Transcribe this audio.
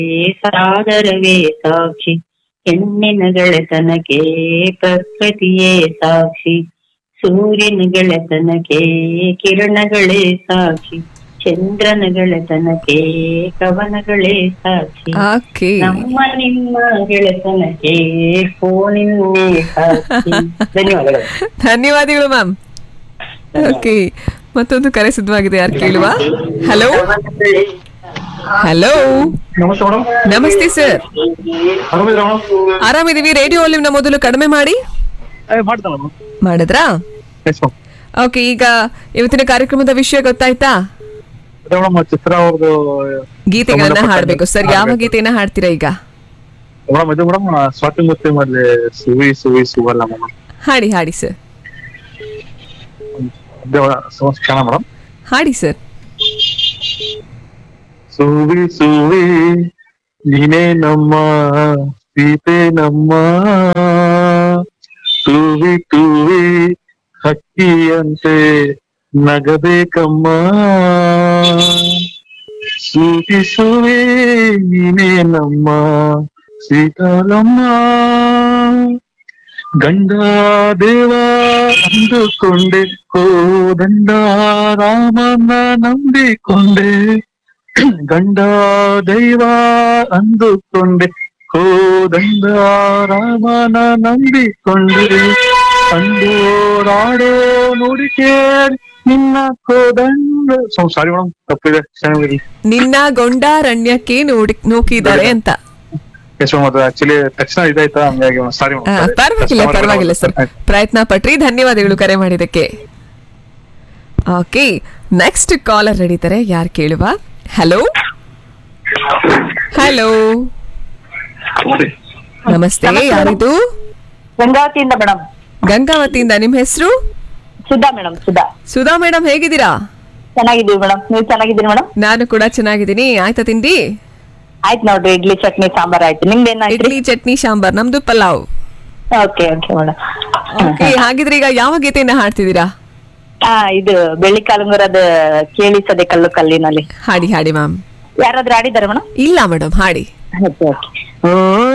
ಸಾಗರವೇ ಸಾಕ್ಷಿ ಹೆಣ್ಣಿನ ಗೆಳೆತನಕ್ಕೆ ಪ್ರಕೃತಿಯೇ ಸಾಕ್ಷಿ ಸೂರ್ಯನ ಗೆಳೆತನಕ್ಕೆ ಕಿರಣಗಳೇ ಸಾಕ್ಷಿ ಚಂದ್ರನ ಗೆಳೆತನಕ್ಕೆ ಕವನಗಳೇ ಸಾಕ್ಷಿ ಓಕೆ ನಮ್ಮ ನಿಮ್ಮ ಗೆಳೆತನಕ್ಕೆ ಫೋನಿನ್ನೇ ಸಾಕ್ಷಿ ಧನ್ಯವಾದಗಳು ಧನ್ಯವಾದಗಳು ಮ್ಯಾಮ್ ಓಕೆ ಮತ್ತೊಂದು ಕರೆ ಸಿದ್ಧವಾಗಿದೆ ಯಾರು ಕೇಳುವ ಹಲೋ ಹಲೋ ನಮಸ್ತೆ ಮೇಡಮ್ ನಮಸ್ತೆ ಸರ್ ಆರಾಮಿದ್ರ ಮೇಡಮ್ ಆರಾಮಿದೀವಿ ರೇಡಿಯೋ ವಾಲ್ಯೂಮ್ನ ಮೊದಲು ಕಡಿಮೆ ಮಾಡಿ ಮಾಡ್ತಾನೆ ಮೇಡಮ್ ಮಾಡಿದ್ರಾ ಎಸ್ ಮೇಡಮ್ ಓಕೆ ಈಗ ಇವತ್ತಿನ ಕಾರ್ಯಕ್ರಮದ ವಿಷಯ ಗೊತ್ತಾಯ್ತಾ ಅದೇ ಮೇಡಮ್ ಚಿತ್ರ ಅವ್ರದ್ದು ಗೀತೆಗಳನ್ನ ಸಂಬಂಧಪಟ್ಟ ಹಾಡ್ಬೇಕು ಸರ್ ಯಾವ ಹಾಡ್ಬೇಕು. ಗೀತೆನ ಹಾಡ್ತೀರಾ ಈಗ ಮೇಡಮ್ ಇದು ಮೇಡಮ್ ಸ್ವಾತಿ ಮುತ್ತಿ ಮೊದ್ಲೇ ಸುವಿ ಸುವಿ ಸುವಲ್ಲ ಮೇಡಮ್ ಹಾಡಿ ಹಾಡಿ ಸರ್ ಅದೇ ಕ್ಷಣ ಮೇಡಮ್ ಹಾಡಿ ಸರ್ ಸುವಿ ಸುವಿ ನೀನೇ ನಮ್ಮ ಸೀತೆ ನಮ್ಮ ಟೂವಿ ಟೂವಿ ಹಕ್ಕಿಯಂತೆ ನಗಬೇಕಮ್ಮ ಸೂಚಿಸುವೆ ನೀನೇ ನಮ್ಮ ಸೀತಾಲಮ್ಮ ಗಂಡ ದೇವ ಅಂದುಕೊಂಡೆ ಕೋದಂಡ ರಾಮನ ನಂಬಿಕೊಂಡೆ ಗಂಡ ದೈವ ಅಂದುಕೊಂಡೆ ಕೋದಂಡ ರಾಮನ ನಂಬಿಕೊಂಡೆ ಅಂದೋರಾಡೋ ನೋಡಿ ಕೇಳಿ ನಿನ್ನ ಕೋದಂಡ ಸಾರಿ ಮೇಡಮ್ ತಪ್ಪಿದೆ ಚೆನ್ನಾಗಿ ನಿನ್ನ ಗೊಂಡಾರಣ್ಯಕ್ಕೆ ನೋಡಿ ನೂಕಿದ್ದಾರೆ ಅಂತ ಎಸ್ ಮೇಡಮ್ ಅದು ಆಕ್ಚುಲಿ ತಕ್ಷಣ ಇದಾಯ್ತಾ ಹಂಗಾಗಿ ಸಾರಿ ಆ, ಪರವಾಗಿಲ್ಲ ಪರವಾಗಿಲ್ಲ ಸರ್ ಪ್ರಯತ್ನ ಪಟ್ರಿ ಧನ್ಯವಾದಗಳು ಕರೆ ಮಾಡಿದ್ದಕ್ಕೆ ಓಕೆ ನೆಕ್ಸ್ಟ್ ಕಾಲರ್ ನಡೀತಾರೆ ಯಾರು ಕೇಳುವ ಹಲೋ ಹಲೋ ನಮಸ್ತೆ ಯಾರಿದು ಗಂಗಾವತಿಯಿಂದ ಮೇಡಮ್ ಗಂಗಾವತಿಯಿಂದ ನಿಮ್ಮ ಹೆಸರು ಸುಧಾ ಮೇಡಮ್ ಸುಧಾ ಸುಧಾ ಮೇಡಮ್ ಹೇಗಿದ್ದೀರಾ ಚೆನ್ನಾಗಿದ್ದೀವಿ ಮೇಡಮ್ ನೀವು ಚೆನ್ನಾಗಿದ್ದೀರಿ ಮೇಡಮ್ ನಾನು ಕೂಡ ಚೆನ್ನಾಗಿದ್ದೀನಿ ಆಯ್ತಾ ತಿಂಡಿ ಆಯ್ತು ನೋಡ್ರಿ ಇಡ್ಲಿ ಚಟ್ನಿ ಸಾಂಬಾರ್ ಆಯ್ತು ನಿಮ್ದು ಏನಾಯ್ತು ಇಡ್ಲಿ ಚಟ್ನಿ ಸಾಂಬಾರ್ ನಮ್ದು pulao okay okay madam okay ಹಾಗಿದ್ರೆ ಈಗ ಯಾವ ಗೀತೆಯನ್ನ ಹಾಡ್ತಿದ್ದೀರಾ ಹಾ ಇದು ಬೆಳ್ಳಿ ಕಾಲುಂಗರದ ಕೇಳಿಸದೆ ಕಲ್ಲು ಕಲ್ಲಿನಲ್ಲಿ ಹಾಡಿ ಹಾಡಿ ಮ್ಯಾಮ್ ಯಾರಾದ್ರೂ ಆಡಿದಾರೆ ಮೇಡಮ್ ಇಲ್ಲ ಮೇಡಮ್ ಹಾಡಿ ಓಕೆ ಓಕೆ